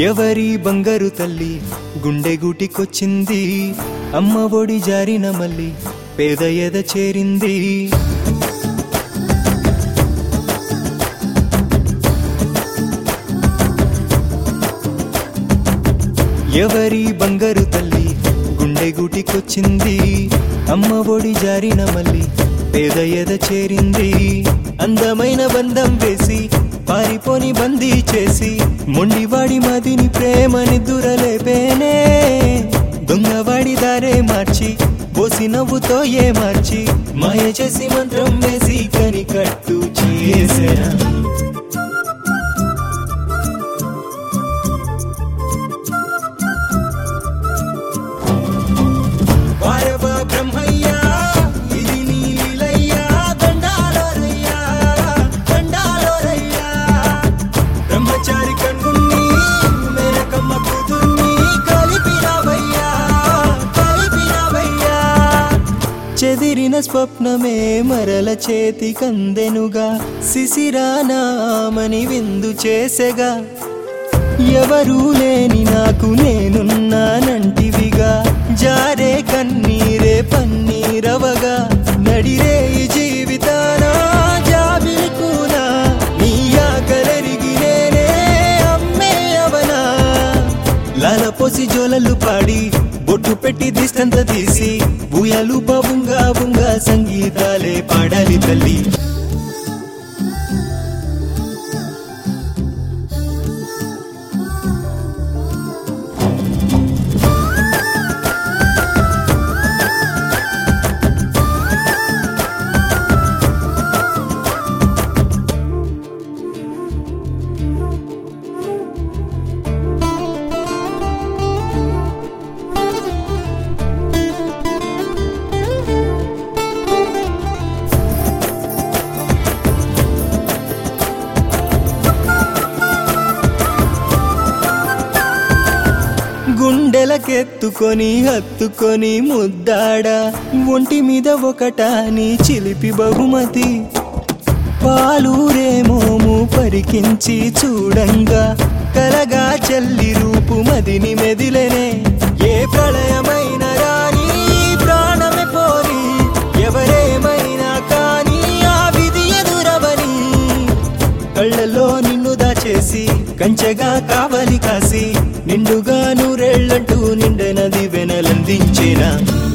ఎవరి బంగారు తల్లి గుండె గూటికొచ్చింది అమ్మ ఒడి జారిన మళ్ళీ పేద ఎద చేరింది ఎవరి బంగారు తల్లి గుండె గూటికొచ్చింది అమ్మ ఒడి జారిన మళ్ళీ పేద ఎద చేరింది అందమైన బంధం వేసి పారిపోని బందీ చేసి మొండివాడి మదిని ప్రేమని దురలేపేనే దొంగవాడి దారే మార్చి పోసి నవ్వుతో ఏ మార్చి మాయ చేసి మంత్రం వేసి కని కట్టు చేసేనా వారవ బ్రహ్మయ్యా ఇది నీ లీలయ్యా దండాలోరయ్యా దండాలోరయ్యా బ్రహ్మచారి కన్నుని మేనకమ్మ కూతుర్ని కలిపినవయ్యా కలిపినవయ్యా చెదిరిన స్వప్నమే మరల చేతి కందెనుగా శిశిరానామని విందు చేసెగా ఎవరూ లేని నాకు నేనున్నానంటివిగా జారే కన్నీరే పన్నీరవగా నడిరే ఈ జీవితాన జాబిలి కూనా నీ ఆకలరిగి నేనే అమ్మే అవనా లాలపోసి జోలలు పాడి బొట్టు పెట్టి దిష్టంత తీసి బుయలు బుంగా బుంగా సంగీతాలే పాడాలి తల్లి గుండెలకెత్తుకొని హత్తుకొని ముద్దాడా ఒంటి మీద ఒకటాని చిలిపి బహుమతి పాలూరేమోము పరికించి చూడంగా కలగా చెల్లి రూపు మదిని మెదిలెనే ఏ ప్రళయమైన రాని ప్రాణమే పోని ఎవరేమైనా కానీ ఆ విధి ఎదురవని కళ్ళలో నిన్ను దాచేసి కంచెగా కావలి కాసి నిండుగా నూరేళ్లంటూ నిండెనది వెనలందించేనా